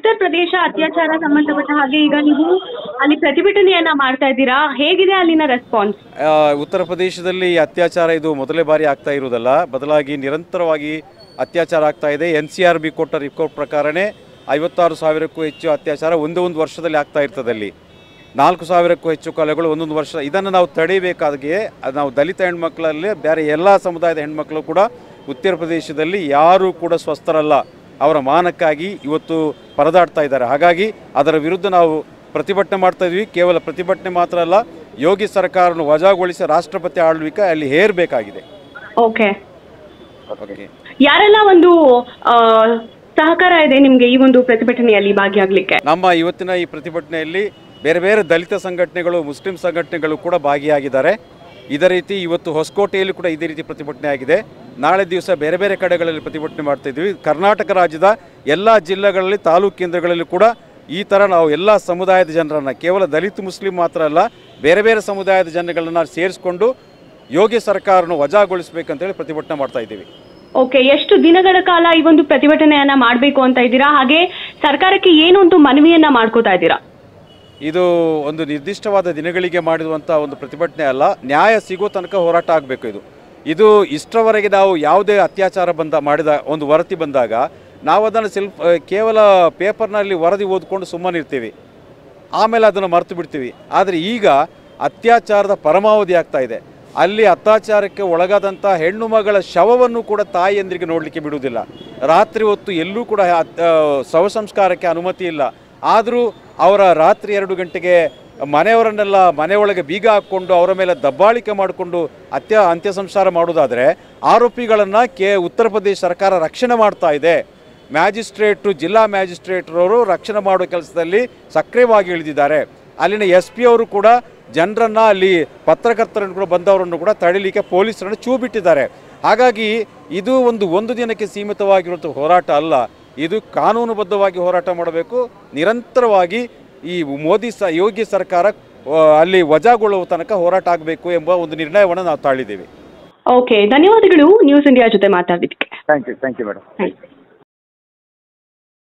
ಉತ್ತರ ಪ್ರದೇಶ ಅತ್ಯಾಚಾರ ಸಂಬಂಧಪಟ್ಟ ಹಾಗೆ ಈಗ ನೀವು ಅಲ್ಲಿ ಪ್ರತಿಭಟನೆಯನ್ನ ಮಾಡ್ತಾ ಇದ್ದೀರಾ ಹೇಗಿದೆ ಅಲ್ಲಿನ ರೆಸ್ಪಾನ್ಸ್ ಆ, ಉತ್ತರ ಪ್ರದೇಶದಲ್ಲಿ ಈ ಅತ್ಯಾಚಾರ ಇದು ಮೊದಲೇ ಬಾರಿ ಆಗ್ತಾ ಇರುವುದಲ್ಲ ಬದಲಾಗಿ ನಿರಂತರವಾಗಿ ಅತ್ಯಾಚಾರ ಆಗ್ತಾ ಇದೆ ಎನ್ ಸಿ ಆರ್ ಬಿ ಕೊಟ್ಟ ರಿಪೋರ್ಟ್ ಪ್ರಕಾರನೇ ಐವತ್ತಾರು ಸಾವಿರಕ್ಕೂ ಹೆಚ್ಚು ಅತ್ಯಾಚಾರ ಒಂದೇ ಒಂದು ವರ್ಷದಲ್ಲಿ ಆಗ್ತಾ ಇರ್ತದೆ ಅಲ್ಲಿ ನಾಲ್ಕು ಸಾವಿರಕ್ಕೂ ಹೆಚ್ಚು ಕೊಲೆಗಳು ಒಂದೊಂದು ವರ್ಷ ಇದನ್ನು ನಾವು ತಡೆಯಬೇಕಾದಾಗೆ ಅದು ನಾವು ದಲಿತ ಹೆಣ್ಮಕ್ಳಲ್ಲಿ ಬೇರೆ ಎಲ್ಲ ಸಮುದಾಯದ ಹೆಣ್ಮಕ್ಳು ಕೂಡ ಉತ್ತರ ಪ್ರದೇಶದಲ್ಲಿ ಯಾರೂ ಕೂಡ ಸ್ವಸ್ಥರಲ್ಲ ಅವರ ಮಾನಕ್ಕಾಗಿ ಇವತ್ತು ಪರದಾಡ್ತಾ ಇದ್ದಾರೆ ಹಾಗಾಗಿ ಅದರ ವಿರುದ್ಧ ನಾವು ಪ್ರತಿಭಟನೆ ಮಾಡ್ತಾ ಇದ್ವಿ ಕೇವಲ ಪ್ರತಿಭಟನೆ ಮಾತ್ರ ಅಲ್ಲ ಯೋಗಿ ಸರ್ಕಾರವನ್ನು ವಜಾಗೊಳಿಸಿ ರಾಷ್ಟ್ರಪತಿ ಆಳ್ವಿಕೆ ಅಲ್ಲಿ ಹೇರಬೇಕಾಗಿದೆ ಓಕೆ ಓಕೆ ಯಾರೆಲ್ಲ ಒಂದು ಆ, ಸಹಕಾರ ಇದೆ ನಿಮ್ಗೆ ಈ ಒಂದು ಪ್ರತಿಭಟನೆಯಲ್ಲಿ ಭಾಗಿಯಾಗ್ಲಿಕ್ಕೆ ನಮ್ಮ ಇವತ್ತಿನ ಈ ಪ್ರತಿಭಟನೆಯಲ್ಲಿ ಬೇರೆ ಬೇರೆ ದಲಿತ ಸಂಘಟನೆಗಳು ಮುಸ್ಲಿಂ ಸಂಘಟನೆಗಳು ಕೂಡ ಭಾಗಿಯಾಗಿದ್ದಾರೆ ಇದೇ ರೀತಿ ಇವತ್ತು ಹೊಸಕೋಟೆಯಲ್ಲಿ ಕೂಡ ಇದೇ ರೀತಿ ಪ್ರತಿಭಟನೆ ಆಗಿದೆ ನಾಳೆ ದಿವಸ ಬೇರೆ ಬೇರೆ ಕಡೆಗಳಲ್ಲಿ ಪ್ರತಿಭಟನೆ ಮಾಡ್ತಾ ಇದ್ವಿ ಕರ್ನಾಟಕ ರಾಜ್ಯದ ಎಲ್ಲ ಜಿಲ್ಲೆಗಳಲ್ಲಿ ತಾಲೂಕು ಕೇಂದ್ರಗಳಲ್ಲಿ ಕೂಡ ಈ ಥರ ನಾವು ಎಲ್ಲ ಸಮುದಾಯದ ಜನರನ್ನು ಕೇವಲ ದಲಿತ ಮುಸ್ಲಿಂ ಮಾತ್ರ ಅಲ್ಲ ಬೇರೆ ಬೇರೆ ಸಮುದಾಯದ ಜನಗಳನ್ನ ಸೇರಿಸ್ಕೊಂಡು ಯೋಗಿ ಸರ್ಕಾರವನ್ನು ವಜಾಗೊಳಿಸಬೇಕಂತೇಳಿ ಪ್ರತಿಭಟನೆ ಮಾಡ್ತಾ ಇದ್ದೀವಿ ಓಕೆ ಎಷ್ಟು ದಿನಗಳ ಕಾಲ ಈ ಒಂದು ಪ್ರತಿಭಟನೆಯನ್ನ ಮಾಡಬೇಕು ಅಂತ ಇದ್ದೀರಾ ಹಾಗೆ ಸರ್ಕಾರಕ್ಕೆ ಏನು ಒಂದು ಮನವಿಯನ್ನ ಮಾಡ್ಕೋತಾ ಇದ್ದೀರಾ ಇದು ಒಂದು ನಿರ್ದಿಷ್ಟವಾದ ದಿನಗಳಿಗೆ ಮಾಡಿರುವಂಥ ಒಂದು ಪ್ರತಿಭಟನೆ ಅಲ್ಲ ನ್ಯಾಯ ಸಿಗೋ ತನಕ ಹೋರಾಟ ಆಗಬೇಕು ಇದು ಇದು ಇಷ್ಟರವರೆಗೆ ನಾವು ಯಾವುದೇ ಅತ್ಯಾಚಾರ ಬಂದ ಮಾಡಿದ ಒಂದು ವರದಿ ಬಂದಾಗ ನಾವು ಅದನ್ನು ಸ್ವಲ್ಪ ಆ, ಕೇವಲ ಪೇಪರ್ನಲ್ಲಿ ವರದಿ ಓದ್ಕೊಂಡು ಸುಮ್ಮನಿರ್ತೀವಿ ಆಮೇಲೆ ಅದನ್ನು ಮರೆತು ಬಿಡ್ತೀವಿ ಆದರೆ ಈಗ ಅತ್ಯಾಚಾರದ ಪರಮಾವಧಿ ಆಗ್ತಾ ಇದೆ ಅಲ್ಲಿ ಅತ್ಯಾಚಾರಕ್ಕೆ ಒಳಗಾದಂಥ ಹೆಣ್ಣು ಮಗಳ ಶವವನ್ನು ಕೂಡ ತಾಯಿಯಂದ್ರಿಗೆ ನೋಡಲಿಕ್ಕೆ ಬಿಡುವುದಿಲ್ಲ ರಾತ್ರಿ ಹೊತ್ತು ಎಲ್ಲೂ ಕೂಡ ಅತ್- ಆ, ಶವ ಸಂಸ್ಕಾರಕ್ಕೆ ಅನುಮತಿ ಇಲ್ಲ ಆದರೂ ಅವರ ರಾತ್ರಿ ಎರಡು ಗಂಟೆಗೆ ಮನೆಯವರನ್ನೆಲ್ಲ ಮನೆಯೊಳಗೆ ಬೀಗ ಹಾಕ್ಕೊಂಡು ಅವರ ಮೇಲೆ ದಬ್ಬಾಳಿಕೆ ಮಾಡಿಕೊಂಡು ಅತ್ಯ ಅಂತ್ಯ ಸಂಸ್ಕಾರ ಮಾಡೋದಾದರೆ ಆರೋಪಿಗಳನ್ನು ಕೆ ಉತ್ತರ ಪ್ರದೇಶ ಸರ್ಕಾರ ರಕ್ಷಣೆ ಮಾಡ್ತಾ ಇದೆ ಮ್ಯಾಜಿಸ್ಟ್ರೇಟ್ರು ಜಿಲ್ಲಾ ಮ್ಯಾಜಿಸ್ಟ್ರೇಟ್ರವರು ರಕ್ಷಣೆ ಮಾಡುವ ಕೆಲಸದಲ್ಲಿ ಸಕ್ರಿಯವಾಗಿ ಇಳಿದಿದ್ದಾರೆ ಅಲ್ಲಿನ ಎಸ್ ಪಿ ಅವರು ಕೂಡ ಜನರನ್ನು ಅಲ್ಲಿ ಪತ್ರಕರ್ತರನ್ನು ಕೂಡ ಬಂದವರನ್ನು ಕೂಡ ತಡಿಲಿಕ್ಕೆ ಪೊಲೀಸರನ್ನು ಚೂ ಬಿಟ್ಟಿದ್ದಾರೆ ಹಾಗಾಗಿ ಇದು ಒಂದು ಒಂದು ದಿನಕ್ಕೆ ಸೀಮಿತವಾಗಿರುವಂಥ ಹೋರಾಟ ಅಲ್ಲ ಇದು ಕಾನೂನುಬದ್ಧವಾಗಿ ಹೋರಾಟ ಮಾಡಬೇಕು ನಿರಂತರವಾಗಿ ಈ ಮೋದಿ ಸ ಯೋಗಿ ಸರ್ಕಾರ ಆ, ಅಲ್ಲಿ ವಜಾಗೊಳ್ಳುವ ತನಕ ಹೋರಾಟ ಆಗಬೇಕು ಎಂಬ ಒಂದು ನಿರ್ಣಯವನ್ನು ನಾವು ತಾಳಿದ್ದೀವಿ ಓಕೆ ಧನ್ಯವಾದಗಳು ನ್ಯೂಸ್ ಇಂಡಿಯಾ ಜೊತೆ ಮಾತಾಡಿದ್ದಕ್ಕೆ thank you thank you madam thank you